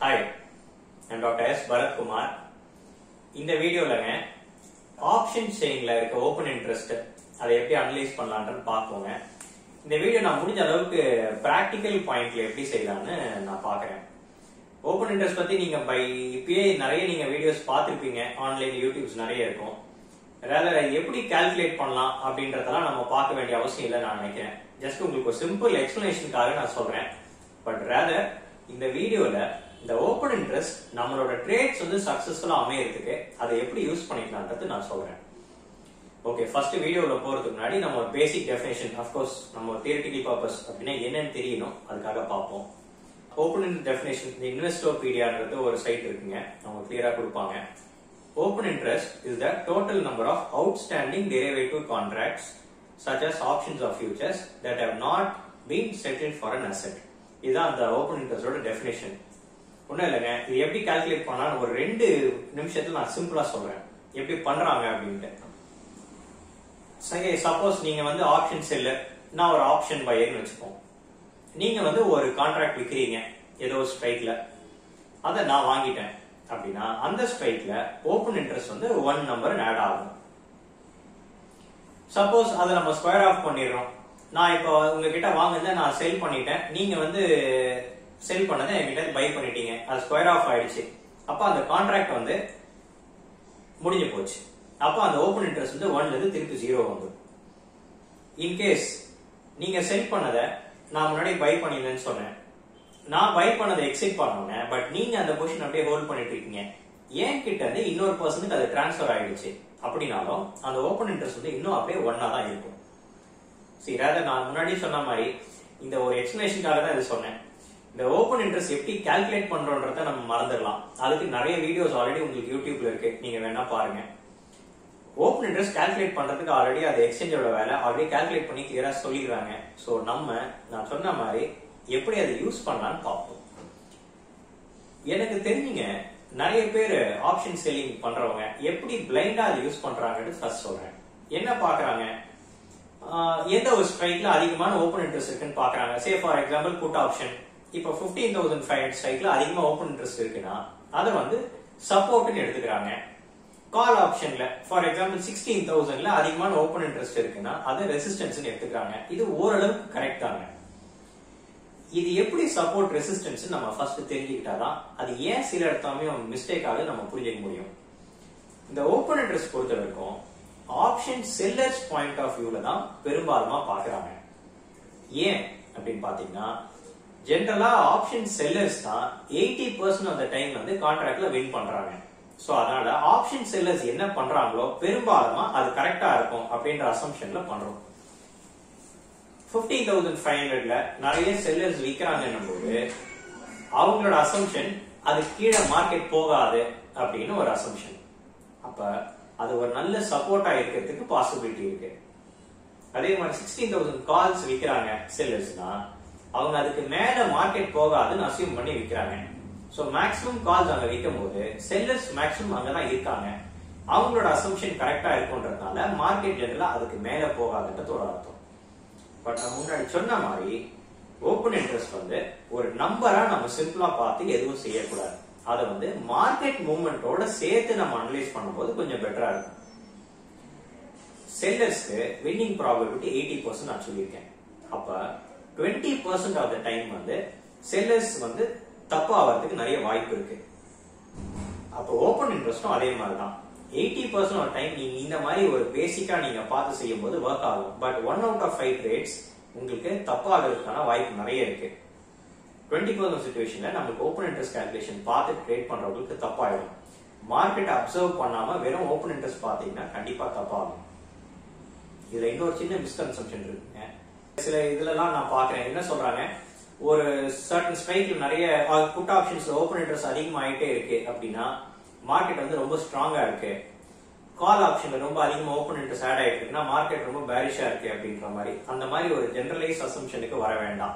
hi நான் doctor S Bharathkumar இந்த வீடியோலங்க option செயின்ல இருக்க ஓப்பன் இன்ட்ரெஸ்ட் அதை எப்படி அனலைஸ் பண்ணலான்றது பார்ப்போங்க இந்த வீடியோ நான் முடிஞ்ச அளவுக்கு பிராக்டிக்கல் பாயிண்ட்ல எப்படி செய்யலாம்னு நான் பார்க்கறேன் ஓப்பன் இன்ட்ரெஸ்ட் பத்தி நீங்க பை இப்பயே நிறைய நீங்க வீடியோஸ் பார்த்திருப்பீங்க ஆன்லைன் யூடியூப்ஸ் நிறைய இருக்கும் ரேதர் எப்படி கால்குலேட் பண்ணலாம் அப்படின்றதெல்லாம் நம்ம பார்க்க வேண்டிய அவசியம் இல்லை நான் நினைக்கிறேன் ஜஸ்ட் உங்களுக்கு ஒரு சிம்பிள் எக்ஸ்பிளனேஷனுக்காக நான் சொல்றேன் பட் ரேதர் இந்த வீடியோல இந்த ஓப்பன் இன்ட்ரெஸ்ட் நம்மளோட ட்ரேட்ஸ் வந்து சக்சஸ்ஃபுல்லா அமையறதுக்கு அதை எப்படி யூஸ் பண்ணிக்கலாம்ன்றது நான் சொல்றேன் ஓகே ஃபர்ஸ்ட் வீடியோல போறதுக்கு முன்னாடி நம்ம ஒரு பேசிக் டெஃபினேஷன் அஃப்கோர்ஸ் நம்ம தியரிட்டிக்கல் பர்பஸ் அப்படின்னா என்னன்னு தெரியணும் அதுக்காக பார்ப்போம் ஓப்பன் இன்ட்ரெஸ்ட் டெஃபினேஷன் இந்த இன்வெஸ்டோபீடியான்றது ஒரு சைட் இருக்குங்க அவங்க கிளியரா கொடுப்பாங்க open interest is the total number of outstanding derivative contracts such as options of futures that have not been settled for an asset இதுதான் அந்த ஓப்பன் இன்ட்ரெஸ்டோட டெஃபினேஷன் ஒன்றும் இல்லைங்க இது எப்படி கால்குலேட் பண்ணலாம்னு ஒரு ரெண்டு நிமிஷத்துல நான் சிம்பிளா சொல்றேன் எப்படி பண்றாங்க அப்படின்ட்டு சரி சப்போஸ் நீங்க வந்து ஆப்ஷன் செல்லர் நான் ஒரு ஆப்ஷன் பையர்னு வச்சுப்போம் நீங்க வந்து ஒரு கான்ட்ராக்ட் விற்கிறீங்க ஏதோ ஸ்ட்ரைக்ல அதை நான் வாங்கிட்டேன் அப்படின்னா அந்த ஸ்ட்ரைக்ல ஓப்பன் இன்ட்ரெஸ்ட் வந்து ஒன் நம்பர் ஆட் ஆகும் சப்போஸ் அதை நம்ம ஸ்கொயர் ஆஃப் பண்ணிடுறோம் நான் இப்போ உங்ககிட்ட வாங்குனதை நான் செல் பண்ணிட்டேன் நீங்க வந்து செல் பண்ணதை என்கிட்ட பை பண்ணிட்டீங்க அது ஸ்கொயர் ஆஃப் ஆயிடுச்சு அப்ப அந்த கான்ட்ராக்ட் வந்து முடிஞ்சு போச்சு அப்ப அந்த ஓப்பன் இன்ட்ரெஸ்ட் வந்து ஒன்ல இருந்து திருப்பி ஜீரோ வந்துடும் இன்கேஸ் நீங்க செல் பண்ணதை நான் முன்னாடி பை பண்ணிருந்தேன்னு சொன்னேன் நான் பை பண்ணதை எக்ஸிட் பண்ணோன்னே பட் நீங்க அந்த பொசிஷன் அப்படியே ஹோல்ட் பண்ணிட்டு இருக்கீங்க என் கிட்ட இருந்து இன்னொரு பர்சனுக்கு அது டிரான்ஸ்ஃபர் ஆயிடுச்சு அப்படின்னாலும் அந்த ஓப்பன் இன்ட்ரெஸ்ட் வந்து இன்னும் அப்படியே ஒன்னா தான் இருக்கும் சரி ரேதர் நான் முன்னாடி சொன்ன மாதிரி இந்த ஒரு எக்ஸ்பிளேஷனுக்காக தான் இது சொன்னேன் இந்த ஓப்பன் இன்ட்ரெஸ்ட் எப்படி கால்குலேட் பண்றோன்றத நம்ம மறந்துடலாம் அதுக்கு நிறைய வீடியோஸ் ஆல்ரெடி உங்களுக்கு யூடியூப்ல இருக்கு நீங்க வேணா பாருங்க ஓப்பன் இன்ட்ரெஸ்ட் கால்குலேட் பண்றதுக்கு ஆல்ரெடி அது எக்ஸ்சேஞ்சோட வேலை ஆல்ரெடி கால்குலேட் பண்ணி கிளியரா சொல்லிடுறாங்க ஸோ நம்ம நான் சொன்ன மாதிரி எப்படி அதை யூஸ் பண்ணலாம்னு பார்ப்போம் எனக்கு தெரிஞ்சுங்க நிறைய பேர் ஆப்ஷன் செல்லிங் பண்றவங்க எப்படி பிளைண்டா அதை யூஸ் பண்றாங்கன்னு ஃபர்ஸ்ட் சொல்றேன் என்ன பாக்குறாங்க எந்த ஒரு ஸ்ட்ரைக்ல அதிகமான ஓப்பன் இன்ட்ரெஸ்ட் இருக்குன்னு பாக்குறாங்க say for example put option இப்போ பிப்டீன் தௌசண்ட் ஃபைவ் ஹண்ட்ரட் ஸ்ட்ரைக்ல அதிகமா ஓப்பன் இன்ட்ரெஸ்ட் இருக்குன்னா அதை வந்து சப்போர்ட்னு எடுத்துக்கிறாங்க கால் ஆப்ஷன்ல ஃபார் எக்ஸாம்பிள் சிக்ஸ்டீன் தௌசண்ட்ல அதிகமான ஓப்பன் இன்ட்ரெஸ்ட் இருக்குன்னா அது ரெசிஸ்டன்ஸ் எடுத்துக்கிறாங்க இது ஓரளவுக்கு கரெக்ட் தாங்க இது எப்படி சப்போர்ட் ரெசிஸ்டன்ஸ் நம்ம ஃபர்ஸ்ட் தெரிஞ்சுக்கிட்டாதான் அது ஏன் சில இடத்தாமையும் மிஸ்டேக் ஆகுது நம்ம புரிஞ்சுக்க முடியும் இந்த ஓப்பன் இன்ட்ரெஸ்ட் பொறுத்த வரைக்கும் ஆப்ஷன் செல்லர்ஸ் பாயிண்ட் ஆஃப் வியூல தான் பெரும்பாலுமா பாக்குறாங்க ஏன் அப்படின்னு பாத்தீங்கன்னா ஜென்ரலா ஆப்ஷன் செல்லர்ஸ் தான் eighty percent of the time வந்து கான்ட்ராக்ட்ல வின் பண்றாங்க சோ அதனால ஆப்ஷன் செல்லர்ஸ் என்ன பண்றாங்களோ பெரும்பாலுமா அது கரெக்டா இருக்கும் அப்படின்ற அசம்ஷன்ல பண்றோம் பிப்டீன் தௌசண்ட் ஃபைவ் ஹண்ட்ரட்ல நிறைய செல்லர்ஸ் விற்கிறாங்கன்னும் போது அவங்களோட அசம்ஷன் அது கீழே மார்க்கெட் போகாது அப்படின்னு ஒரு அசம்ஷன் அப்ப அது ஒரு நல்ல சப்போர்ட்டா இருக்கிறதுக்கு பாசிபிலிட்டி இருக்கு அதே மாதிரி சிக்ஸ்டீன் தௌசண்ட் கால்ஸ் விற்கிறாங்க செல்லர்ஸ்னா அவங்க அதுக்கு மேல மார்க்கெட் போகாதுன்னு அசியூம் பண்ணி விற்கிறாங்க ஸோ மேக்ஸிமம் கால்ஸ் அங்க விற்கும் போது செல்லர்ஸ் மேக்ஸிமம் அங்கதான் இருக்காங்க அவங்களோட அசம்ஷன் கரெக்டா இருக்குன்றதுனால மார்க்கெட் ஜெனரலா அதுக்கு மேல போகாதுன்றது ஒரு அர்த்தம் பட் நான் முன்னாடி சொன்ன மாதிரி ஓப்பன் இன்ட்ரெஸ்ட் வந்து ஒரு நம்பரா நம்ம சிம்பிளா பார்த்து எதுவும் செய்யக்கூடாது அதை வந்து மார்க்கெட் மூவ்மெண்டோட சேர்த்து நம்ம அனலைஸ் பண்ணும்போது கொஞ்சம் பெட்டரா இருக்கும் செல்லர்ஸ்க்கு வின்னிங் ப்ராபபிலிட்டி எயிட்டி பர்சன்ட் நான் சொல்லியிருக்கேன் அப்ப twenty percent of the time வந்து செல்லர்ஸ் வந்து தப்பு ஆகிறதுக்கு நிறைய வாய்ப்பு இருக்கு அப்போ ஓப்பன் இன்ட்ரெஸ்டும் அதே மாதிரி தான் எயிட்டி பர்சன்ட் ஆஃப் டைம் நீங்க இந்த மாதிரி ஒரு பேசிக்கா நீங்க பார்த்து செய்யும் போது ஒர்க் ஆகும் but one out of five trades உங்களுக்கு தப்பாகிறதுக்கான வாய்ப்பு நிறைய இருக்கு டுவெண்ட்டி பர்சன்ட் சுச்சுவேஷன்ல நமக்கு ஓப்பன் இன்ட்ரெஸ்ட் கால்குலேஷன் பார்த்து ட்ரேட் பண்றவங்களுக்கு தப்பாயிடும் மார்க்கெட் அப்சர்வ் பண்ணாம வெறும் ஓப்பன் இன்ட்ரெஸ்ட் பாத்தீங்கன்னா கண்டிப்பா தப்பாகும் இதுல இன்னொரு சின்ன மிஸ்கன்செப்ஷன் இருக்குங்க சில இதுலலாம் நான் பாக்குறேன் என்ன சொல்றாங்க ஒரு சர்டன் ஸ்ட்ரைக்ல நிறைய புட் ஆப்ஷன்ஸ் ஓப்பன் இன்ட்ரெஸ்ட் அதிகமாயிட்டே இருக்கு அப்படின்னா மார்க்கெட் வந்து ரொம்ப ஸ்ட்ராங்கா இருக்கு கால் ஆப்ஷன்ல ரொம்ப அதிகமா ஓப்பன் இன்ட்ரெஸ்ட் ஆட் ஆயிட்டு இருக்குன்னா மார்க்கெட் ரொம்ப பேரிஷா இருக்கு அப்படின்ற மாதிரி அந்த மாதிரி ஒரு ஜெனரலைஸ் அசம்ஷனுக்கு வர வேண்டாம்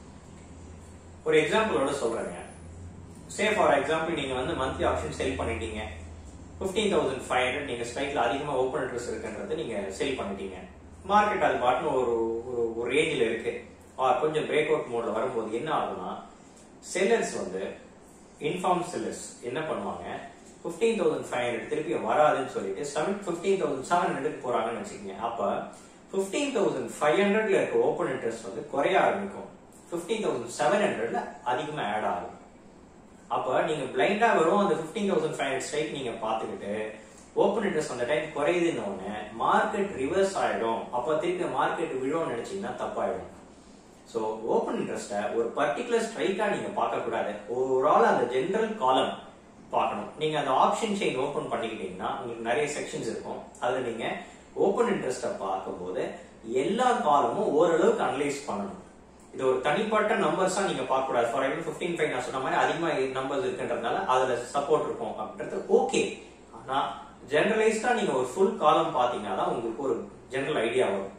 ஒரு எக்ஸாம்பிளோட சொல்றேங்க சே ஃபார் எக்ஸாம்பிள் நீங்க வந்து மந்த்லி ஆப்ஷன் செல் பண்ணிட்டீங்க பிப்டீன் தௌசண்ட் ஃபைவ் ஹண்ட்ரட் நீங்க ஸ்ட்ரைக்ல அதிகமா ஓப்பன் இன்ட்ரெஸ்ட் இருக்குன்றது நீங்க செல் பண்ணிட்டீங்க மார்க்கெட் அது பாட்டுன்னு ஒரு ஒரு ரேஞ்சில் இருக்கு கொஞ்சம் பிரேக் அவுட் மோட்ல வரும்போது என்ன ஆகும்னா செல்லர்ஸ் வந்து இன்ஃபார்ம் செல்லர்ஸ் என்ன பண்ணுவாங்க ஃபிஃப்டீன் தௌசண்ட் ஃபைவ் ஹண்ட்ரட் திருப்பி வராதுன்னு சொல்லிட்டு seven fifteen thousand seven hundred போறாங்கன்னு வச்சுக்கோங்க அப்ப ஃபிஃப்டீன் தௌசண்ட் ஃபைவ் ஹண்ட்ரட்ல இருக்க ஓப்பன் இன்ட்ரெஸ்ட் வந்து குறைய ஆரம்பிக்கும் ஃபிஃப்டீன் தௌசண்ட் செவன் ஹண்ட்ரட்ல அதிகமா ஆட் ஆகும் அப்ப நீங்க பிளைண்டா வரும் அந்த fifteen thousand five hundred strike நீங்க பாத்துக்கிட்டு ஓப்பன் இன்ட்ரெஸ்ட் அந்த டைம் குறையுதுன்னு உடனே மார்க்கெட் ரிவர்ஸ் ஆயிடும் அப்ப திருப்பி மார்க்கெட் விழும் நினைச்சீங்கன்னா தப்பாயிடும் ஸோ ஓப்பன் இன்ட்ரெஸ்ட்டை ஒரு பர்டிகுலர் ஸ்ட்ரைக்கா நீங்க பார்க்க கூடாது ஓவரால் அந்த ஜென்ரல் காலம் பார்க்கணும் நீங்க அந்த ஆப்ஷன் செயின் ஓபன் பண்ணிக்கிட்டீங்கன்னா உங்களுக்கு நிறைய செக்ஷன்ஸ் இருக்கும் அதுல நீங்க ஓப்பன் இன்ட்ரெஸ்ட்டை பார்க்கும்போது எல்லா காலமும் ஓரளவுக்கு அனலைஸ் பண்ணணும் இது ஒரு தனிப்பட்ட நம்பர்ஸா நீங்க பார்க்க கூடாது ஃபார் எக்ஸாம்பிள் ஃபிஃப்டீன் ஃபைவ் நான் சொன்ன மாதிரி அதிகமா நம்பர்ஸ் இருக்குன்றதுனால அதுல சப்போர்ட் இருக்கும் அப்படின்றது ஓகே ஆனா ஜெனரலைஸ்டா நீங்க ஒரு ஃபுல் காலம் பாத்தீங்கன்னா தான் உங்களுக்கு ஒரு ஜெனரல் ஐடியா வரும்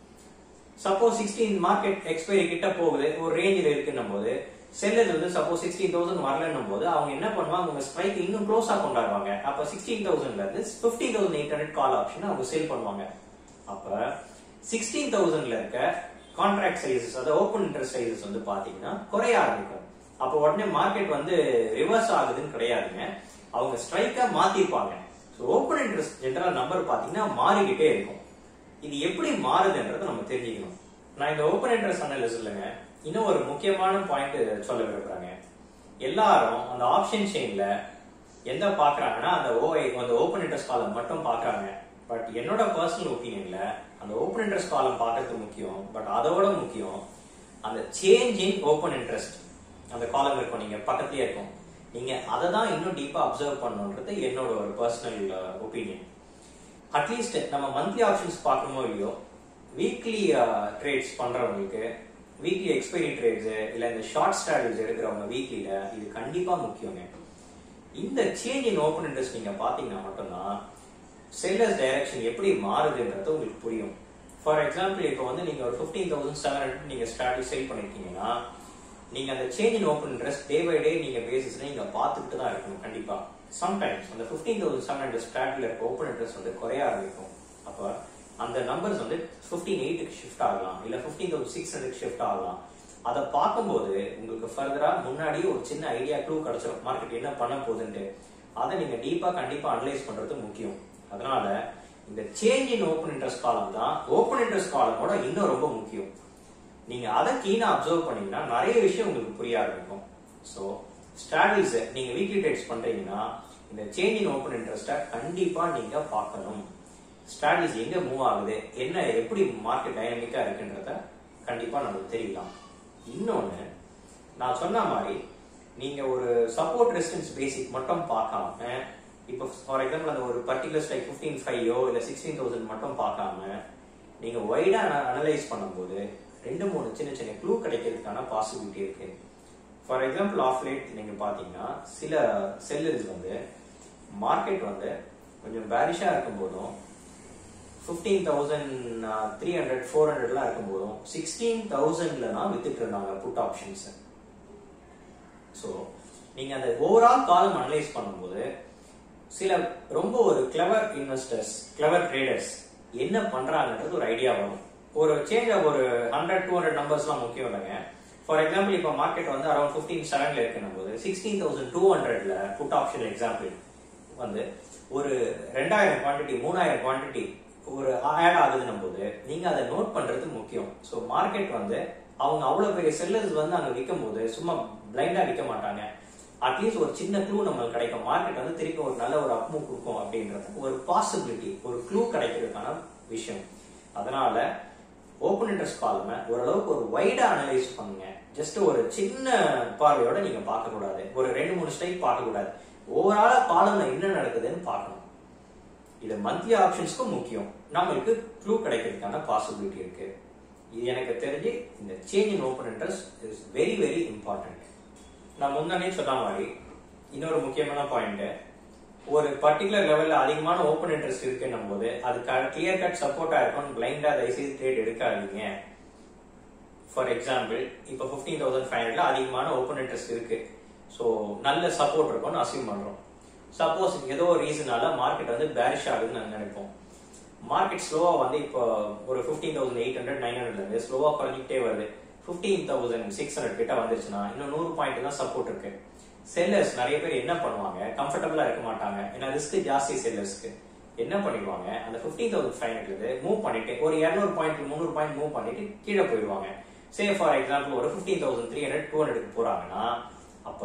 சப்போஸ் சிக்ஸ்டீன் மார்க்கெட் எக்ஸ்பைரி கிட்ட போகுது ஒரு ரேஞ்சில் இருக்குன்னும் போது செல்லர் வந்து சப்போஸ் சிக்ஸ்டீன் தௌசண்ட் வரலன்னும் போது அவங்க என்ன பண்ணுவாங்க உங்க ஸ்ட்ரைக் இன்னும் க்ளோஸா கொண்டாடுவாங்க அப்ப சிக்ஸ்டீன் தௌசண்ட்ல இருந்து fifteen thousand eight hundred call option அவங்க சேல் பண்ணுவாங்க அப்ப சிக்ஸ்டீன் தௌசண்ட்ல இருக்க கான்ட்ராக்ட் சைசஸ் அதாவது ஓப்பன் இன்ட்ரெஸ்ட் சைசஸ் வந்து பாத்தீங்கன்னா குறைய ஆரம்பிக்கும் அப்போ உடனே மார்க்கெட் வந்து ரிவர்ஸ் ஆகுதுன்னு கிடையாதுங்க அவங்க ஸ்ட்ரைக்கா மாத்திருப்பாங்க so open interest general number பாத்தீங்கன்னா மாறிக்கிட்டே இருக்கும் இது எப்படி மாறுதுன்றதை நம்ம தெரிஞ்சுக்கணும் நான் இந்த ஓப்பன் இன்ட்ரெஸ்ட் அனாலிஸ் இல்லைங்க இன்னும் ஒரு முக்கியமான பாயிண்ட் சொல்ல விரும்புறாங்க எல்லாரும் அந்த ஆப்ஷன் செயின்ல எந்த பாக்குறாங்கன்னா அந்த ஓஐ அந்த ஓப்பன் இன்ட்ரெஸ்ட் காலம் மட்டும் பாக்குறாங்க பட் என்னோட பர்சனல் ஒப்பீனியன்ல அந்த ஓப்பன் இன்ட்ரெஸ்ட் காலம் பார்க்கறது முக்கியம் பட் அதோட முக்கியம் அந்த சேஞ்ச் இன் ஓப்பன் இன்ட்ரெஸ்ட் அந்த காலம் இருக்கும் நீங்க பக்கத்துலயே இருக்கும் நீங்க அதை தான் இன்னும் டீப்பா அப்சர்வ் பண்ணணுன்றது என்னோட ஒரு பர்சனல் ஒப்பீனியன் அட்லீஸ்ட் நம்ம மந்த்லி ஆப்ஷன்ஸ் பார்க்கணுமோ இல்லையோ வீக்லி ட்ரேட்ஸ் பண்றவங்களுக்கு வீக்லி எக்ஸ்பைரி ட்ரேட்ஸ் இல்ல இந்த ஷார்ட் ஸ்ட்ராட்டஜிஸ் எடுக்கிறவங்க வீக்லில இது கண்டிப்பா முக்கியங்க இந்த சேஞ்ச் இன் ஓப்பன் இன்ட்ரெஸ்ட் நீங்க பாத்தீங்கன்னா மட்டும்தான் செல்லர்ஸ் டைரக்ஷன் எப்படி மாறுதுன்றது உங்களுக்கு புரியும் ஃபார் எக்ஸாம்பிள் இப்போ வந்து நீங்க ஒரு ஃபிஃப்டீன் தௌசண்ட் செவன் ஹண்ட்ரட் நீங்க ஸ்ட்ராட்டஜி சேல் பண்ணிருக்கீங்கன்னா நீங்க அந்த change in open interest day by day நீங்க பேசிஸ்ல நீங்க பாத்துக்கிட்டு தான் இருக்கணும் கண்டிப்பா சம்டைம்ஸ் அந்த ஃபிஃப்டீன் தௌசண்ட் செவன் ஹண்ட்ரட் ஸ்ட்ராட்டில் இருக்க ஓப்பன் இன்ட்ரெஸ்ட் வந்து குறைய ஆரம்பிக்கும் அப்ப அந்த நம்பர்ஸ் வந்து ஃபிஃப்டீன் எயிட்டுக்கு ஷிஃப்ட் ஆகலாம் இல்ல fifteen thousand six hundred shift ஆகலாம் அதை பார்க்கும்போது உங்களுக்கு ஃபர்தரா முன்னாடியே ஒரு சின்ன ஐடியா க்ளூ கிடைச்சிடும் மார்க்கெட் என்ன பண்ண போகுதுன்ட்டு அதை நீங்க டீப்பா கண்டிப்பா அனலைஸ் பண்றது முக்கியம் அதனால இந்த சேஞ்ச் இன் ஓப்பன் இன்ட்ரெஸ்ட் காலம் தான் ஓப்பன் இன்ட்ரெஸ்ட் காலமோட இன்னும் ரொம்ப முக்கியம் நீங்க அதை கீழே அப்சர்வ் பண்ணீங்கன்னா நிறைய விஷயம் உங்களுக்கு புரிய ஆரம்பிக்கும் ஸோ ஸ்ட்ராட்டஜிஸ் நீங்க வீக்லி ட்ரேட்ஸ் பண்றீங்கன்னா இந்த சேஞ்ச் இன் ஓப்பன் இன்ட்ரெஸ்ட்டை கண்டிப்பா நீங்க பார்க்கணும் ஸ்ட்ராட்டஜி எங்க மூவ் ஆகுது என்ன எப்படி மார்க்கெட் டைனமிக்கா இருக்குன்றத கண்டிப்பா நமக்கு தெரியலாம் இன்னொன்னு நான் சொன்ன மாதிரி நீங்க ஒரு சப்போர்ட் ரெசிஸ்டன்ஸ் பேசிக் மட்டும் பார்க்காம இப்போ ஃபார் எக்ஸாம்பிள் அந்த ஒரு பர்டிகுலர் ஸ்ட்ரைக் ஃபிஃப்டீன் ஃபைவோ இல்ல சிக்ஸ்டீன் தௌசண்ட் மட்டும் பார்க்காம நீங்க வைடா அனலைஸ் பண்ணும்போது ரெண்டு மூணு சின்ன சின்ன க்ளூ கிடைக்கிறதுக்கான பாசிபிலிட்டி இருக்கு ஃபார் எக்ஸாம்பிள் ஆஃப் லேட் நீங்க பாத்தீங்கன்னா சில செல்லர்ஸ் வந்து மார்க்கெட் வந்து கொஞ்சம் பேரிஷா இருக்கும் போதும் fifteen thousand three hundred four ஹண்ட்ரட்லாம் இருக்கும் போதும் சிக்ஸ்டீன் தௌசண்ட்ல தான் வித்துட்டு இருந்தாங்க புட் ஆப்ஷன்ஸ் ஸோ நீங்க அந்த ஓவரால் காலம் அனலைஸ் பண்ணும்போது சில ரொம்ப ஒரு கிளவர் இன்வெஸ்டர்ஸ் கிளவர் ட்ரேடர்ஸ் என்ன பண்றாங்கன்றது ஒரு ஐடியா வரும் ஒரு சேஞ்ச் ஒரு ஹண்ட்ரட் டூ ஹண்ட்ரட் நம்பர்ஸ்லாம் முக்கியம் இல்லைங்க ஃபார் எக்ஸாம்பிள் இப்போ மார்க்கெட் வந்து அரௌண்ட் ஃபிஃப்டீன் செவன்ல இருக்குன்னும் போது சிக்ஸ்டீன் தௌசண்ட் டூ ஹண்ட்ரட்ல புட் ஆப்ஷன் எக்ஸாம்பிள் வந்து ஒரு ரெண்டாயிரம் குவான்டிட்டி மூணாயிரம் குவான்டிட்டி ஒரு ஆட் ஆகுதுன்னும் போது நீங்க அதை நோட் பண்றது முக்கியம் ஸோ மார்க்கெட் வந்து அவங்க அவ்வளவு பெரிய செல்லர்ஸ் வந்து அங்க விற்கும் போது சும்மா பிளைண்டா விற்க மாட்டாங்க அட்லீஸ்ட் ஒரு சின்ன க்ளூ நம்மளுக்கு கிடைக்கும் மார்க்கெட் வந்து திருப்பி ஒரு நல்ல ஒரு அப்மூவ் கொடுக்கும் அப்படின்றது ஒரு பாசிபிலிட்டி ஒரு க்ளூ கிடைக்கிறதுக்கான விஷயம் அதனால ஓப்பன் இன்ட்ரெஸ்ட் காலம ஓரளவுக்கு ஒரு வைடா அனலைஸ் பண்ணுங்க ஜஸ்ட் ஒரு சின்ன பார்வையோட நீங்க பார்க்க கூடாது ஒரு ரெண்டு மூணு ஸ்ட்ரைக் பார்க்க கூடாது ஓவராலா காலம்ல என்ன நடக்குதுன்னு பார்க்கணும் இது மந்த்லி ஆப்ஷன்ஸ்க்கும் முக்கியம் நம்மளுக்கு க்ளூ கிடைக்கிறதுக்கான பாசிபிலிட்டி இருக்கு இது எனக்கு தெரிஞ்சு இந்த change in open interest is very very important நான் முன்னாடியே சொன்ன மாதிரி இன்னொரு முக்கியமான பாயிண்ட் ஒரு பர்டிகுலர் லெவல்ல அதிகமான ஓப்பன் இன்ட்ரெஸ்ட் இருக்குன்னும் போது அது கிளியர் கட் சப்போர்ட்டா இருக்கும் பிளைண்டா தயவுசெய்து ட்ரேட் எடுக்காதீங்க ஃபார் எக்ஸாம்பிள் இப்போ ஃபிஃப்டீன் தௌசண்ட் ஃபைவ் ஹண்ட்ரட்ல அதிகமான ஓப்பன் இன்ட்ரெஸ்ட் இருக்கு ஸோ நல்ல சப்போர்ட் இருக்கும்னு அசியூம் பண்றோம் சப்போஸ் ஏதோ ஒரு ரீசனால மார்க்கெட் வந்து பேரிஷ் ஆகுதுன்னு நாங்கள் நினைப்போம் மார்க்கெட் ஸ்லோவா வந்து இப்போ ஒரு fifteen thousand eight hundred nine ஹண்ட்ரட்ல இருந்து ஸ்லோவா குறைஞ்சிக்கிட்டே வருது ஃபிஃப்டீன் தௌசண்ட் சிக்ஸ் ஹண்ட்ரட் கிட்ட வந்துருச்சுன்னா இன்னும் நூறு பாயிண்ட் தான் சப்போர்ட் இருக்கு செல்லர்ஸ் நிறைய பேர் என்ன பண்ணுவாங்க கம்ஃபர்டபுளா இருக்க மாட்டாங்க ஏன்னா ரிஸ்க் ஜாஸ்தி செல்லர்ஸ்க்கு என்ன பண்ணிடுவாங்க அந்த fifteen thousand five hundred move பண்ணிட்டு ஒரு இரநூறு பாயிண்ட் முந்நூறு பாயிண்ட் மூவ் பண்ணிட்டு கீழே போயிடுவாங்க சே ஃபார் எக்ஸாம்பிள் ஒரு fifteen thousand three hundred two hundred போறாங்கன்னா அப்ப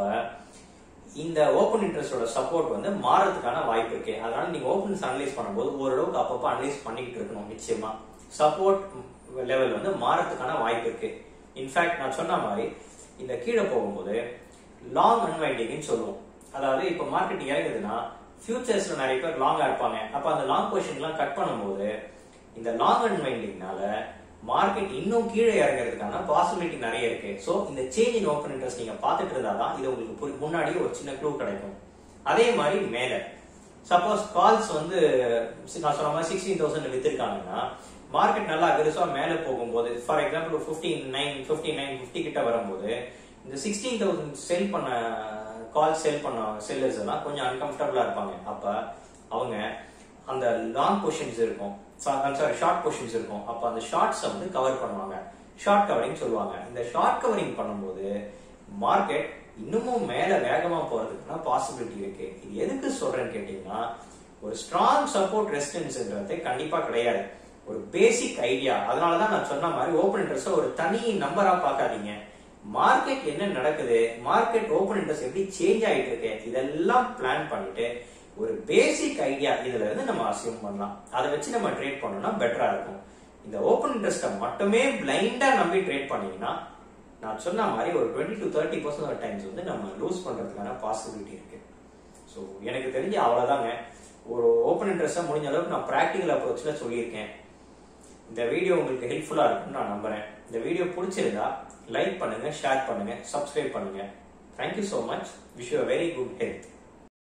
இந்த ஓப்பன் இன்ட்ரெஸ்டோட சப்போர்ட் வந்து மாறதுக்கான வாய்ப்பு இருக்கு அதனால நீங்க ஓப்பன்ஸ் அனலைஸ் பண்ணும்போது ஓரளவுக்கு அப்பப்போ அனலைஸ் பண்ணிக்கிட்டு இருக்கணும் நிச்சயமா சப்போர்ட் லெவல் வந்து மாறதுக்கான வாய்ப்பு இருக்கு இன்ஃபேக்ட் நான் சொன்ன மாதிரி இந்த கீழே போகும்போது லாங் அன்வைண்டிங்னு சொல்லுவோம் அதாவது இப்போ மார்க்கெட் இறங்குதுன்னா ஃபியூச்சர்ஸ்ல நிறைய பேர் லாங்கா இருப்பாங்க அப்ப அந்த லாங் பொசிஷன்லாம் கட் பண்ணும்போது இந்த லாங் அன்வைண்டிங்னால மார்க்கெட் இன்னும் கீழே இறங்குறதுக்கான பாசிபிலிட்டி நிறைய இருக்கு ஸோ இந்த சேஞ்ச் இன் ஓப்பன் இன்ட்ரெஸ்ட் நீங்க பார்த்துட்டு இருந்தா தான் இது உங்களுக்கு புரி- முன்னாடியே ஒரு சின்ன க்ளூ கிடைக்கும் அதே மாதிரி மேல சப்போஸ் கால்ஸ் வந்து நான் சொன்ன மாதிரி சிக்ஸ்டீன் தௌசண்ட் வித்திருக்காங்கன்னா மார்க்கெட் நல்லா அக்ரெசிவா மேல போகும்போது for example fifteen nine fifty nine fifty கிட்ட வரும்போது இந்த சிக்ஸ்டீன் தௌசண்ட் செல் பண்ண கால் செல் பண்ண செல்லர்ஸ் எல்லாம் கொஞ்சம் அன்கம்ஃபர்டபுளா இருப்பாங்க அப்ப அவங்க அந்த லாங் பொசிஷன்ஸ் இருக்கும் சாரி ஷார்ட் பொசிஷன்ஸ் இருக்கும் அப்ப அந்த ஷார்ட்ஸ் வந்து கவர் பண்ணுவாங்க ஷார்ட் கவரிங் சொல்லுவாங்க இந்த ஷார்ட் கவரிங் பண்ணும்போது மார்க்கெட் இன்னமும் மேல வேகமா போறதுக்கான பாசிபிலிட்டி இருக்கு இது எதுக்கு சொல்றேன்னு கேட்டீங்கன்னா ஒரு ஸ்ட்ராங் சப்போர்ட் ரெசிஸ்டன்ஸ்ன்றது கண்டிப்பா கிடையாது ஒரு பேசிக் ஐடியா அதனாலதான் நான் சொன்ன மாதிரி ஓப்பன் இன்ட்ரெஸ்ட் ஒரு தனி நம்பரா பார்க்காதீங்க மார்க்கெட் என்ன நடக்குது மார்க்கெட் ஓப்பன் இன்ட்ரெஸ்ட் எப்படி சேஞ்ச் ஆயிட்டு இருக்கு இதெல்லாம் பிளான் பண்ணிட்டு ஒரு பேசிக் ஐடியா இதுல இருந்து நம்ம அசியூம் பண்ணலாம் அதை வச்சு நம்ம ட்ரேட் பண்ணோம்னா பெட்டரா இருக்கும் இந்த ஓப்பன் இன்ட்ரெஸ்ட்டை மட்டுமே பிளைண்டா நம்பி ட்ரேட் பண்ணீங்கன்னா நான் சொன்ன மாதிரி ஒரு twenty to thirty percent times வந்து நம்ம லூஸ் பண்றதுக்கான பாசிபிலிட்டி இருக்கு ஸோ எனக்கு தெரிஞ்சு அவ்வளவுதாங்க ஒரு ஓப்பன் இன்ட்ரெஸ்டா முடிஞ்ச அளவுக்கு நான் ப்ராக்டிக்கல் அப்ரோச்ல சொல்லியிருக்கேன் இந்த வீடியோ உங்களுக்கு ஹெல்ப்ஃபுல்லா இருக்கும்னு நான் நம்புறேன் இந்த வீடியோ பிடிச்சிருந்தா லைக் பண்ணுங்க ஷேர் பண்ணுங்க சப்ஸ்கிரைப் பண்ணுங்க thank you so much wish you very good health